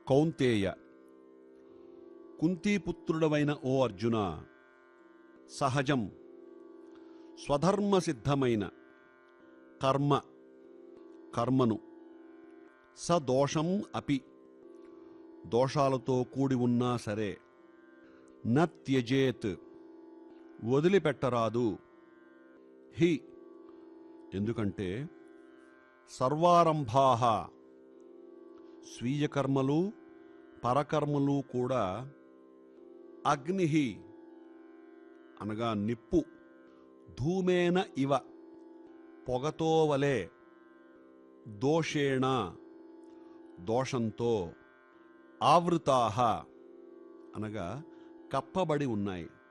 కౌంతేయ కుంతీపుత్రుడవైన ఓ అర్జున సహజం స్వధర్మసిద్ధమైన కర్మ కర్మను సదోషం అపి దోషాలతో కూడి ఉన్నా సరే న త్యజేత్ వదిలిపెట్టరాదు హి ఎందుకంటే సర్వారంభాహ స్వీయ కర్మలు పరకర్మలు కూడా అగ్ని అనగా నిప్పు ధూమేన ఇవ పొగతో వలె దోషేణ దోషంతో ఆవృతాహ అనగా కప్పబడి ఉన్నాయి